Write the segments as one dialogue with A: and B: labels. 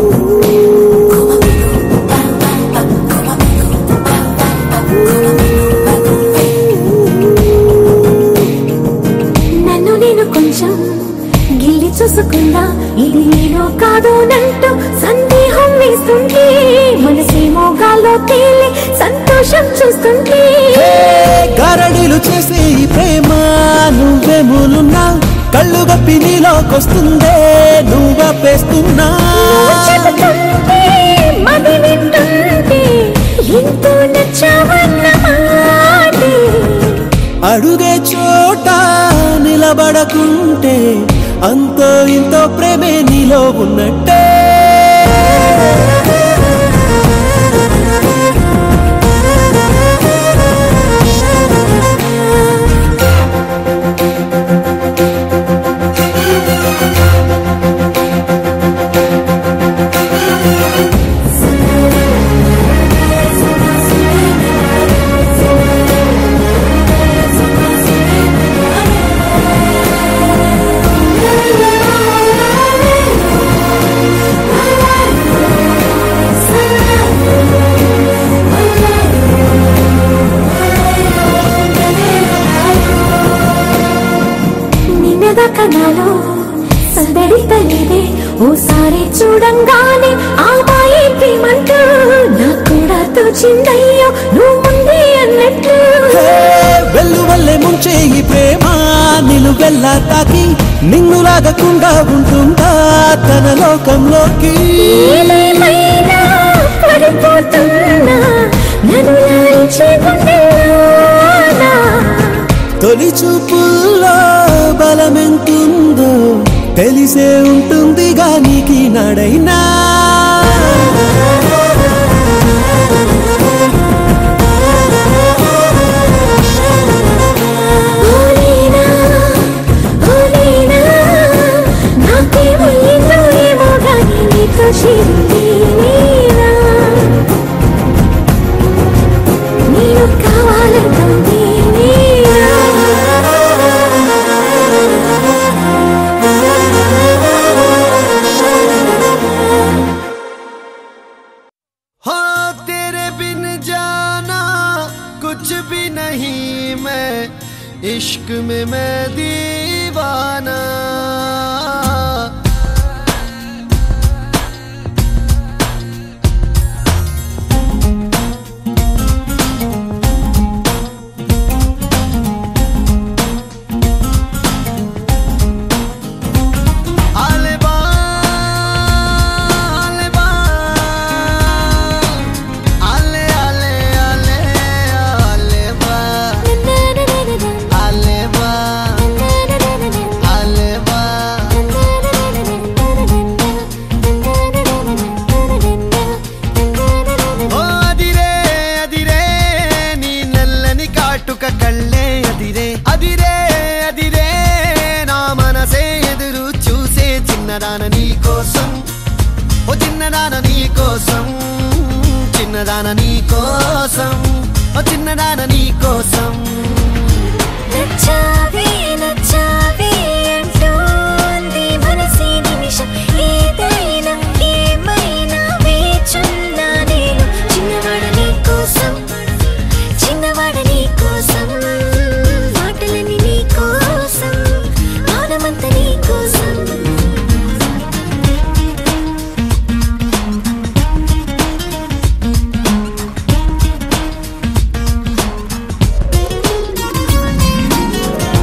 A: నన్ను నేను కొంచెం గిల్లి చూసుకున్నా ఇది నేను కాదు నంటూ సందేహం వేస్తుంటే మనసేమో గాల్లో తేలి సంతోషం చూస్తుంటే
B: హే, గారడీలు చేసే ఈ ప్రేమ నువ్వే మూలున్నా కళ్ళు గప్పి నీలోకొస్తుందే నువ్వపేస్తున్నా
A: చెబుతుంటే మది వింటుంటే ఎంతో నచ్చావన్న మాటే
B: అడుగే చోట నిలబడకుంటే అంతో ఇంతో ప్రేమే నీలో ఉన్నట్టే
A: నిన్నదాకా నాలో సందడి తల్లిదే ఓసారి చూడంగానే ఆబాయి ప్రేమంటూ నాకు కూడా తోచిందయ్యో నువ్వు ముందే అన్నట్టు
B: హే, వెల్లు వల్లే ముంచే ఈ ప్రేమ నిలువెల్లా తాకి నిన్ను లాగకుండా ఉంటుందా తన లోకంలోకి
A: ఏదేమైనా పడిపోతున్నా నన్ను లాలించే గుండెల్లోనా
B: తొలి చూపుల్లో బలమెంతుందో తెలిసే ఉంటుందిగా నీకి నడైనా
A: ఓలీనా, ఓలీనా, నాకేమయ్యిందో ఏమో గానీ నీతో చేరింది నేనా. నేను కావాలంటుంది నేనా.
B: हाँ तेरे बिन जाना कुछ भी नहीं मैं इश्क में मैं दीवाना आले बा आले बा आले आले आले आले बा आले बा आले बा ఓ అదిరే అదిరే నీ నల్లని కాటుక కళ్ళే అదిరే అదిరే అదిరే నా మనసే ఎదురు చూసే చిన్నదాన నీ కోసం ఓ చిన్నదాన నీ కోసం చిన్నదాన నీ కోసం ఓ చిన్నదాన నీ కోసం
A: నచ్చావే నచ్చావే అంటోంది మనసే నిమిషం ఏదైనా ఏమైనా వేచున్నా నేను చిన్నవాడ నీ కోసం చిన్నవాడ నీ కోసం మాటలని నీ కోసం మౌనమంత నీ కోసం
B: ఆ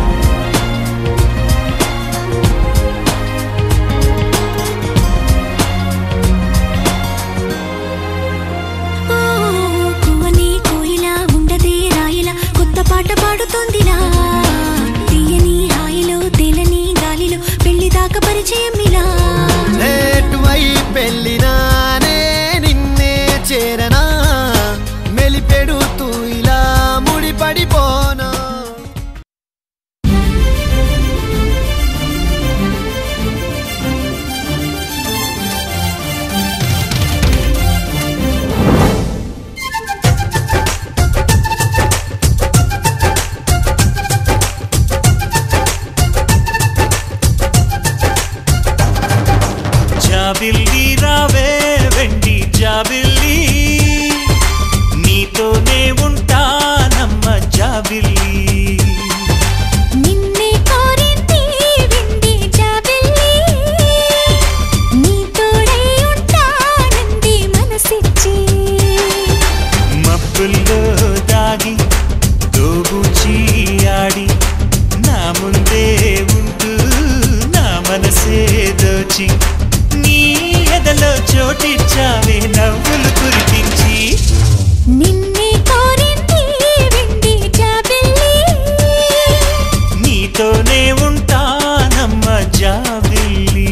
B: చోటిచ్చావే నవ్వులు కురిపించి
A: నిన్నే కోరింది వెండి జాబిల్లి
B: నీతోనే ఉంటానమ్మ జాబిల్లి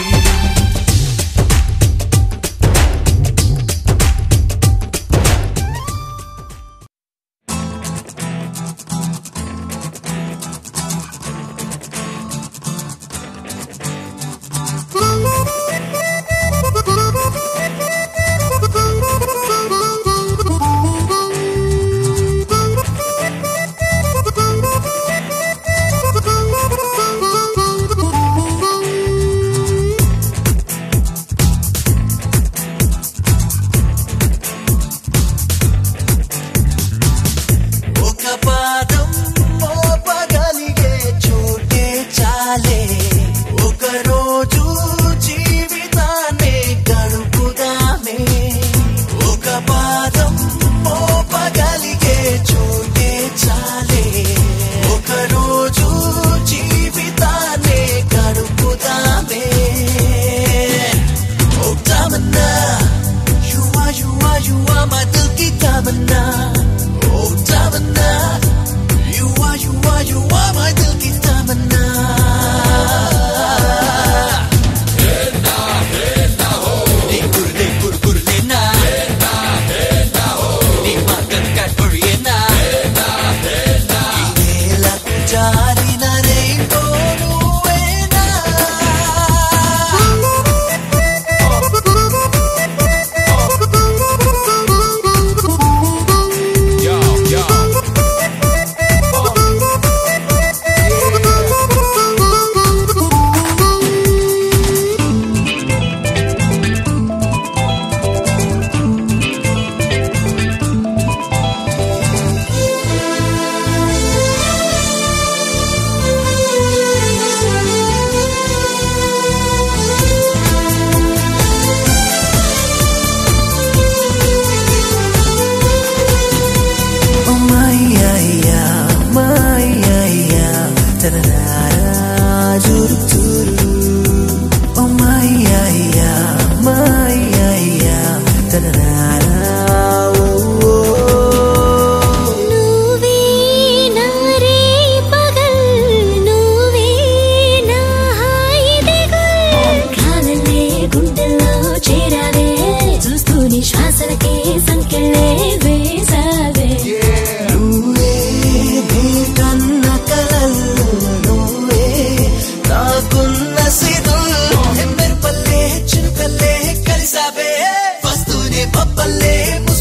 B: ఒక పాదం మోపగలిగే చోటే చాలే ఒక రోజు జీవితాన్ని గడుపుదామే ఒక పాదం మోపగలిగే చోటే చాలే ఒక రోజు జీవితాన్ని గడుపుదామే ఓ Tamannaah You are, you are, you are my दिल की तमन्ना Oh Tamannaah You are, you are, you are my दिल की तमन्ना నీ గుర్రే గుర్ గుర్రేనా నీ మాటలు కట్పొడియేనా ఈ నేలకు జారిన రెయిన్బో నువ్వేనా Oh my yeah yeah my yeah yeah tarara juru juru Oh my yeah yeah my yeah yeah tarara oh, oh.
A: నువ్వే నా రే పగల్ నువ్వే నా హాయి దిగుల్ కాలనే గుండెల్లో చేరావే చూస్తూనే శ్వాసలకే సంకెళ్ళే వేసావే
B: నువ్వే నీ కన్న కలలు నువ్వే నాకున్న సిరులు మెరుపల్లే చినుకల్లే కలిసావే వస్తూనే పప్పల్లే